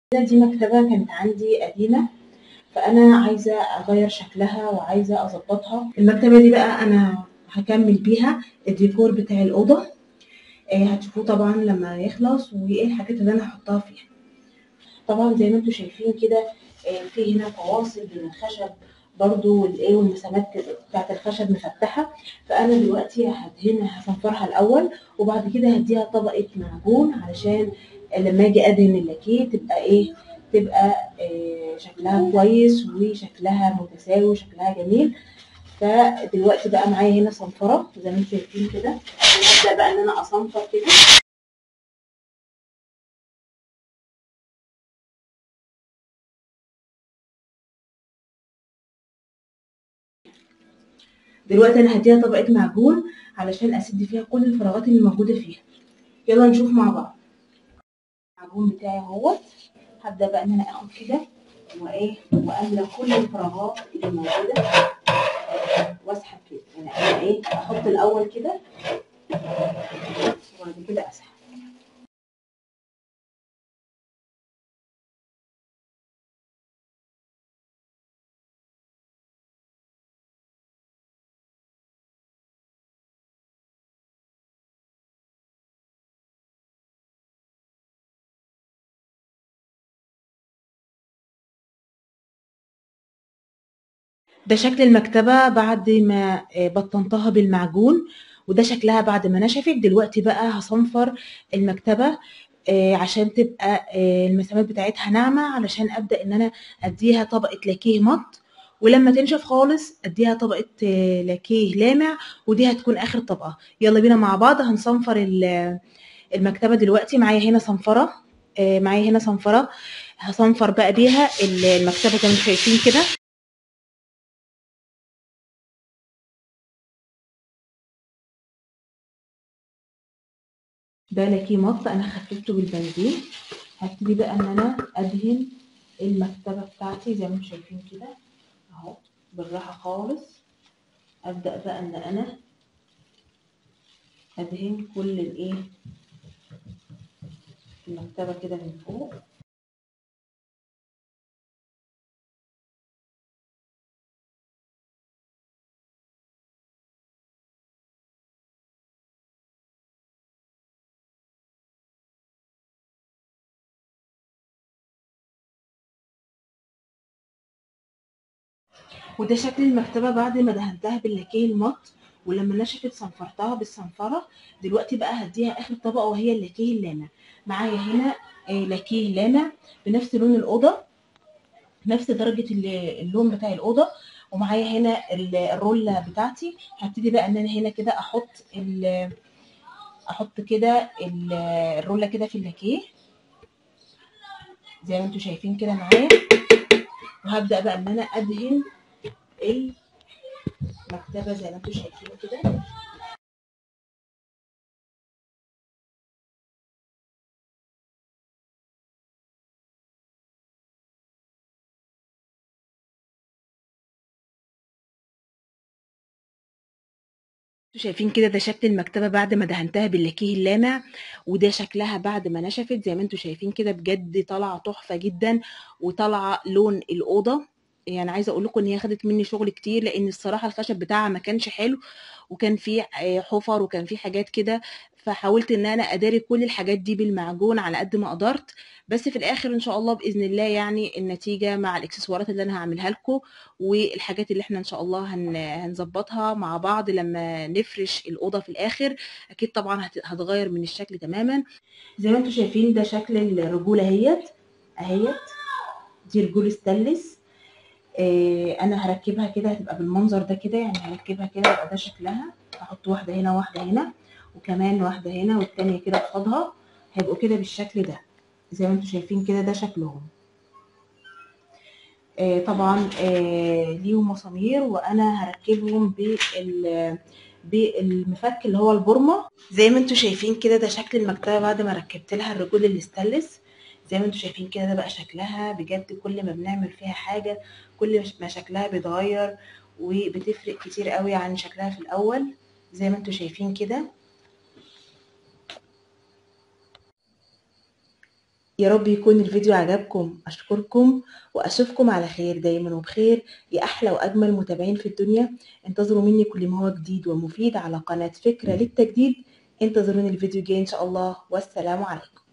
دي مكتبة كانت عندي قديمة فأنا عايزة أغير شكلها وعايزة أظبطها المكتبة دي بقى أنا هكمل بيها الديكور بتاع الأوضة آه، هتشوفوه طبعا لما يخلص وإيه الحاجات اللي أنا هحطها فيها طبعا زي ما انتم شايفين كده آه، في هنا فواصل بين الخشب برضو والايه والمسامات بتاعت الخشب مفتحه فانا دلوقتي هدهنها هصنفرها الاول وبعد كده هديها طبقه معجون علشان لما اجي ادهن اللاكيه تبقى ايه تبقى آه، شكلها كويس وشكلها متساوي وشكلها جميل فدلوقتي بقى معايا هنا صنفره زي ما انتم شايفين كده هبدا بقى ان انا اصنفر كده دلوقتي انا هديها طبقه معجون علشان اسد فيها كل الفراغات اللي موجوده فيها يلا نشوف مع بعض المعجون بتاعي اهوت هبدا بقى ان انا اخد كده وايه واملى كل الفراغات اللي موجوده واسحب كده يعني انا ايه احط الاول كده وبعد كده اسحب ده شكل المكتبة بعد ما آه، بطنتها بالمعجون وده شكلها بعد ما نشفت دلوقتي بقى هصنفر المكتبة آه، عشان تبقى آه، المسامات بتاعتها ناعمة علشان أبدأ إن أنا أديها طبقة لاكيه مط ولما تنشف خالص أديها طبقة آه، لاكيه لامع ودي هتكون آخر طبقة يلا بينا مع بعض هنصنفر ال- المكتبة دلوقتي معايا هنا صنفرة آه، معايا هنا صنفرة هصنفر بقى بيها المكتبة زي ما انتم شايفين كده ده لاكيه مط انا خففته بالبنزين هبتدي بقى ان انا ادهن المكتبه بتاعتي زي ما انتم شايفين كده اهو بالراحه خالص ابدا بقى ان انا ادهن كل الايه المكتبه كده من فوق وده شكل المكتبة بعد ما دهنتها باللاكيه المط ولما نشفت صنفرتها بالصنفرة دلوقتي بقى هديها آخر طبقة وهي اللاكيه اللامع معايا هنا آه، لاكيه لامع بنفس لون الأوضة نفس درجة ال- اللون بتاع الأوضة ومعايا هنا ال- الرولة بتاعتي هبتدي بقى ان انا هنا كده احط ال- احط كده ال- الرولة كده في اللاكيه زي ما انتم شايفين كده معايا وهبدأ بقى ان انا ادهن المكتبة زي ما انتم شايفين كده انتوا شايفين كده ده شكل المكتبة بعد ما دهنتها باللاكيه اللامع وده شكلها بعد ما نشفت زي ما انتوا شايفين كده بجد طالعة تحفة جدا وطالعة لون الأوضة يعني عايزة اقول لكم ان هي خدت مني شغل كتير لان الصراحة الخشب بتاعها ما كانش حلو وكان فيه آه، حفر وكان فيه حاجات كده فحاولت ان انا اداري كل الحاجات دي بالمعجون على قد ما قدرت بس في الاخر ان شاء الله باذن الله يعني النتيجة مع الاكسسوارات اللي انا هعملها لكم والحاجات اللي احنا ان شاء الله هن هنظبطها مع بعض لما نفرش الاوضه في الاخر اكيد طبعا هت- هتغير من الشكل تماما زي ما انتم شايفين ده شكل الرجوله اهيت اهيت دي رجول ستانلس آه انا هركبها كده هتبقى بالمنظر ده كده يعني هركبها كده يبقى ده شكلها هحط واحده هنا واحده هنا وكمان واحده هنا والتانيه كده قصادها هيبقوا كده بالشكل ده زي ما انتم شايفين كده ده شكلهم آه، طبعا آه، ليهم مسامير وانا هركبهم بال بالمفك اللي هو البورمه زي ما انتم شايفين كده ده شكل المكتبه بعد ما ركبت لها الرجول الاستانلس زي ما انتم شايفين كده ده بقى شكلها بجد كل ما بنعمل فيها حاجه كل ما شكلها بيتغير وبتفرق كتير قوي عن شكلها في الاول زي ما انتم شايفين كده يا رب يكون الفيديو عجبكم أشكركم وأشوفكم على خير دايما وبخير يا أحلى وأجمل متابعين في الدنيا انتظروا مني كل ما هو جديد ومفيد على قناة فكرة للتجديد انتظروني الفيديو الجاي إن شاء الله والسلام عليكم